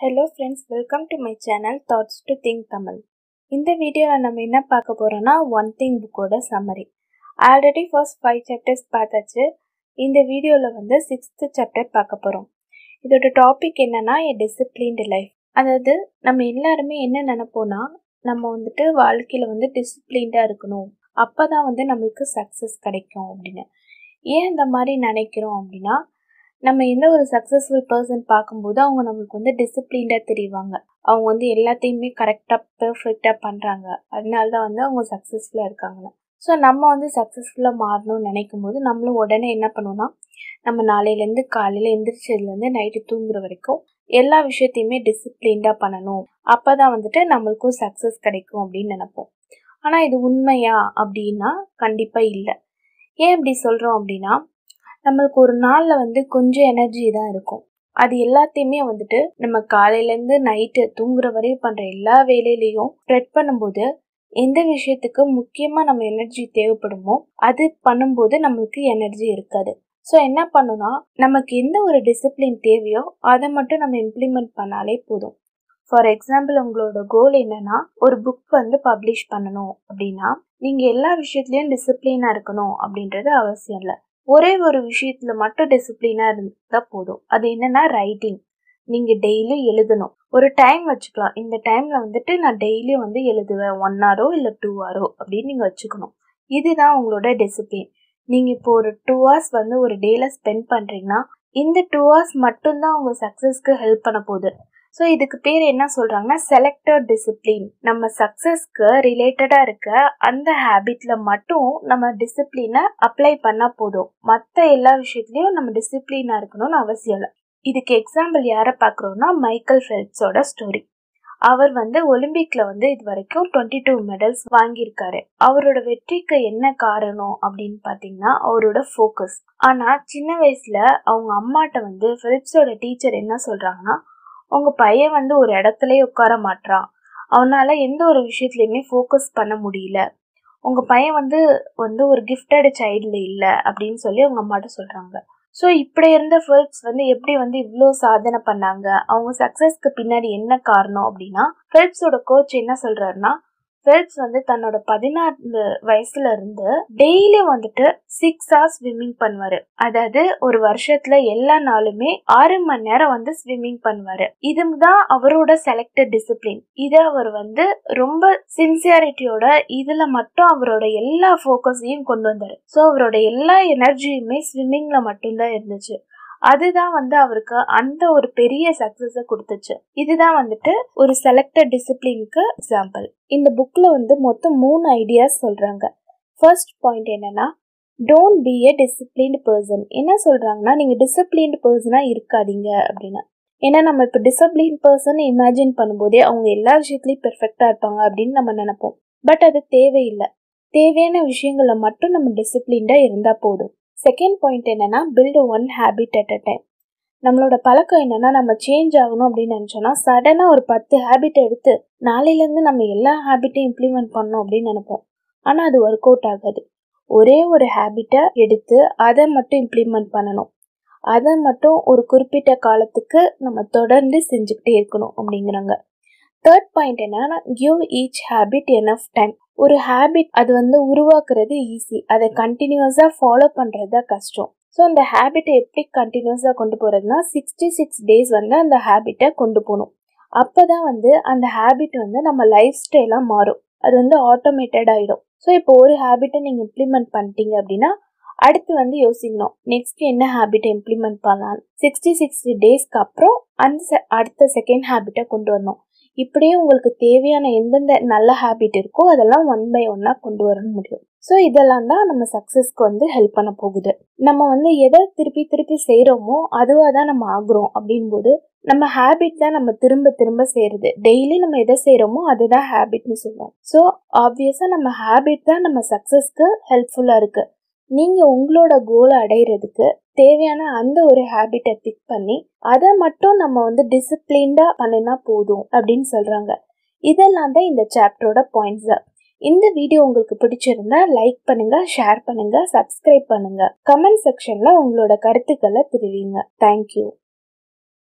hello friends welcome to my channel thoughts to think Tamil இந்த வீடியோவில் நம்ம என்ன பார்க்க போகிறோம்னா ஒன் திங் புக்கோட summary already first five chapters பார்த்தாச்சு இந்த வீடியோவில் வந்து சிக்ஸ்த்து சாப்டர் பார்க்க போகிறோம் இதோட டாபிக் என்னன்னா எ டிசிப்ளின்டு லைஃப் அதாவது நம்ம எல்லாருமே என்ன நினைப்போம்னா நம்ம வந்துட்டு வாழ்க்கையில் வந்து டிசிப்ளின்டாக இருக்கணும் அப்போ தான் வந்து நம்மளுக்கு சக்ஸஸ் கிடைக்கும் அப்படின்னு ஏன் இந்த மாதிரி நினைக்கிறோம் அப்படின்னா நம்ம எந்த ஒரு சக்ஸஸ்ஃபுல் பர்சன் பார்க்கும்போது அவங்க நம்மளுக்கு வந்து டிசிப்ளின்டாக தெரிவாங்க அவங்க வந்து எல்லாத்தையுமே கரெக்டாக பெர்ஃபெக்டாக பண்ணுறாங்க அதனால தான் வந்து அவங்க சக்ஸஸ்ஃபுல்லாக இருக்காங்க ஸோ நம்ம வந்து சக்ஸஸ்ஃபுல்லாக மாறணும்னு நினைக்கும் போது நம்மளும் உடனே என்ன பண்ணுவோம்னா நம்ம நாளையிலேருந்து காலையில் எந்திரிச்சதுலேருந்து நைட்டு தூங்குற வரைக்கும் எல்லா விஷயத்தையுமே டிசிப்ளின்டாக பண்ணணும் அப்போ தான் வந்துட்டு நம்மளுக்கும் சக்ஸஸ் கிடைக்கும் அப்படின்னு நினைப்போம் ஆனால் இது உண்மையா அப்படின்னா கண்டிப்பாக இல்லை ஏன் இப்படி சொல்கிறோம் அப்படின்னா நம்மளுக்கு ஒரு நாளில் வந்து கொஞ்சம் எனர்ஜி தான் இருக்கும் அது எல்லாத்தையுமே வந்துட்டு நம்ம காலையிலேருந்து நைட்டு தூங்குற வரையும் பண்ணுற எல்லா வேலையிலையும் ஸ்ப்ரெட் பண்ணும்போது எந்த விஷயத்துக்கு முக்கியமாக நம்ம எனர்ஜி தேவைப்படுமோ அது பண்ணும்போது நம்மளுக்கு எனர்ஜி இருக்காது ஸோ என்ன பண்ணுனா நமக்கு எந்த ஒரு டிசிப்ளின் தேவையோ அதை மட்டும் நம்ம இம்ப்ளிமெண்ட் பண்ணாலே போதும் ஃபார் எக்ஸாம்பிள் உங்களோட கோல் என்னன்னா ஒரு புக் வந்து பப்ளிஷ் பண்ணணும் அப்படின்னா நீங்கள் எல்லா விஷயத்துலையும் டிசிப்ளினாக இருக்கணும் அப்படின்றது அவசியம் இல்லை ஒரே ஒரு விஷயத்துல மட்டும் டிசிப்ளினா இருந்தா போதும் அது என்னன்னா ரைட்டிங் நீங்க டெய்லி எழுதணும் ஒரு டைம் வச்சுக்கலாம் இந்த டைம்ல வந்துட்டு நான் டெய்லி வந்து எழுதுவேன் ஒன் ஹவரோ இல்ல டூ ஹவரோ அப்படின்னு நீங்க வச்சுக்கணும் இதுதான் உங்களோட டிசிப்ளின் நீங்க இப்போ ஒரு டூ ஹவர்ஸ் வந்து ஒரு டேல ஸ்பெண்ட் பண்றீங்கன்னா இந்த டூ ஹவர்ஸ் மட்டும்தான் உங்க சக்சஸ்க்கு ஹெல்ப் பண்ண போகுது ஸோ இதுக்கு பேர் என்ன சொல்றாங்கன்னா செலக்டட் டிசிப்ளின் நம்ம சக்சஸ்க்கு ரிலேட்டடா இருக்க அந்த ஹேபிட்ல மட்டும் நம்ம டிசிப்ளினை அப்ளை பண்ணா போதும் மற்ற எல்லா விஷயத்துலயும் நம்ம டிசிப்ளினா இருக்கணும்னு அவசியம் இல்லை இதுக்கு எக்ஸாம்பிள் யாரை பார்க்குறோம்னா மைக்கேல் ஃபெல்ப்ஸோட ஸ்டோரி அவர் வந்து ஒலிம்பிக்ல வந்து இது வரைக்கும் டுவெண்ட்டி டூ மெடல்ஸ் வாங்கியிருக்காரு அவரோட வெற்றிக்கு என்ன காரணம் அப்படின்னு பார்த்தீங்கன்னா அவரோட ஃபோக்கஸ் ஆனா சின்ன வயசுல அவங்க அம்மாட்ட வந்து ஃபெல்ப்ஸோட டீச்சர் என்ன சொல்றாங்கன்னா உங்க பையன் வந்து ஒரு இடத்துலயே உட்கார மாட்டான் அவனால எந்த ஒரு விஷயத்துலையுமே ஃபோக்கஸ் பண்ண முடியல உங்க பையன் வந்து வந்து ஒரு கிஃப்டட் சைல்டு இல்லை அப்படின்னு சொல்லி அவங்க அம்மாட்ட சொல்றாங்க ஸோ இப்படி இருந்த ஃபெல்ப்ஸ் வந்து எப்படி வந்து இவ்வளோ சாதனை பண்ணாங்க அவங்க சக்ஸஸ்க்கு பின்னாடி என்ன காரணம் அப்படின்னா ஃபெல்ப்ஸோட கோச் என்ன சொல்றாருன்னா ஃபெல்ப்ஸ் வந்து தன்னோட பதினாறு வயசுல இருந்து டெய்லி வந்துட்டு சிக்ஸ் ஹவர்ஸ் ஸ்விம்மிங் பண்ணுவாரு அதாவது ஒரு வருஷத்துல எல்லா நாளுமே ஆறு மணி நேரம் வந்து ஸ்விம்மிங் பண்ணுவாரு இதுதான் அவரோட செலக்டட் டிசிப்ளின் இத அவர் வந்து ரொம்ப சின்சியாரிட்டியோட இதுல மட்டும் அவரோட எல்லா ஃபோக்கஸையும் கொண்டு வந்தாரு ஸோ அவரோட எல்லா எனர்ஜியுமே ஸ்விம்மிங்ல மட்டும்தான் இருந்துச்சு அதுதான் வந்து அவருக்கு அந்த ஒரு பெரிய சக்சஸ கொடுத்துச்சு இதுதான் வந்துட்டு ஒரு செலக்டட் டிசிப்ளினுக்கு எக்ஸாம்பிள் இந்த புக்ல வந்து மொத்தம் மூணு ஐடியாஸ் சொல்றாங்க ஃபர்ஸ்ட் பாயிண்ட் என்னன்னா don't be a disciplined person என்ன சொல்றாங்கன்னா நீங்க டிசிப்ளின்டு பர்சனா இருக்காதீங்க அப்படின்னு ஏன்னா நம்ம இப்போ டிசிப்ளின் பர்சன் இமேஜின் பண்ணும்போதே அவங்க எல்லா விஷயத்துலையும் பெர்ஃபெக்டா இருப்பாங்க அப்படின்னு நம்ம நினைப்போம் பட் அது தேவையில்லை தேவையான விஷயங்கள மட்டும் நம்ம டிசிப்ளின்டா இருந்தா போதும் செகண்ட் பாயிண்ட் என்னன்னா build one habit at a time நம்மளோட பழக்கம் என்னன்னா நம்ம சேஞ்ச் ஆகணும் அப்படின்னு நினச்சோன்னா சடனாக ஒரு பத்து ஹேபிட் எடுத்து நாளையிலேருந்து நம்ம எல்லா ஹேபிட்டையும் இம்ப்ளிமெண்ட் பண்ணோம் அப்படின்னு நினைப்போம் ஆனால் அது ஒர்க் அவுட் ஆகாது ஒரே ஒரு ஹேபிட்டை எடுத்து அதை மட்டும் இம்ப்ளிமெண்ட் பண்ணணும் அதை மட்டும் ஒரு குறிப்பிட்ட காலத்துக்கு நம்ம தொடர்ந்து செஞ்சுக்கிட்டே இருக்கணும் அப்படிங்கிறாங்க தேர்ட் பாயிண்ட் என்னன்னா give each habit enough time ஒரு ஹேபிட் அது வந்து உருவாக்குறது ஈஸி அதை கண்டினியூஸாக ஃபாலோ பண்ணுறது தான் கஷ்டம் ஸோ அந்த ஹேபிட்டை எப்படி கண்டினியூஸாக கொண்டு போகிறதுனா சிக்ஸ்டி சிக்ஸ் டேஸ் வந்து அந்த ஹேபிட்டை கொண்டு போகணும் அப்போ தான் வந்து அந்த ஹேபிட் வந்து நம்ம லைஃப் ஸ்டைலாக மாறும் அது வந்து ஆட்டோமேட்டட் ஆகிடும் ஸோ இப்போ ஒரு ஹேபிட்டை நீங்கள் இம்ப்ளிமெண்ட் பண்ணிட்டீங்க அப்படின்னா அடுத்து வந்து யோசிக்கணும் நெக்ஸ்ட் என்ன ஹேபிட்டை இம்ப்ளிமெண்ட் பண்ணலாம் சிக்ஸ்டி சிக்ஸ்டி டேஸ்க்கு அப்புறம் அந்த அடுத்த செகண்ட் ஹேபிட்டை கொண்டு வரணும் இப்படியே உங்களுக்கு தேவையான எந்தெந்த நல்ல ஹேபிட் இருக்கோ அதெல்லாம் ஒன் பை ஒன்னா கொண்டு வர முடியும் ஸோ இதெல்லாம் தான் நம்ம சக்ஸஸ்க்கு வந்து ஹெல்ப் பண்ண போகுது நம்ம வந்து எதை திருப்பி திருப்பி செய்கிறோமோ அதுவாக தான் நம்ம ஆகுறோம் அப்படின் போது நம்ம ஹேபிட் தான் நம்ம திரும்ப திரும்ப செய்யறது டெய்லி நம்ம எதை செய்கிறோமோ அதுதான் ஹேபிட்னு சொல்லுவோம் ஸோ ஆப்வியஸாக நம்ம ஹேபிட் தான் நம்ம சக்ஸஸ்க்கு ஹெல்ப்ஃபுல்லாக இருக்கு நீங்கள் உங்களோட கோலை அடையிறதுக்கு தேவையான அந்த ஒரு ஹேபிட்டை பிக் பண்ணி அதை மட்டும் நம்ம வந்து டிசிப்ளின்டா பண்ணினா போதும் அப்படின்னு சொல்றாங்க இதெல்லாம் தான் இந்த சாப்டரோட பாயிண்ட்ஸ் இந்த வீடியோ உங்களுக்கு பிடிச்சிருந்தா லைக் பண்ணுங்க ஷேர் பண்ணுங்க சப்ஸ்கிரைப் பண்ணுங்க கமெண்ட் செக்ஷன்ல உங்களோட கருத்துக்களை தெரிவிங்க தேங்க்யூ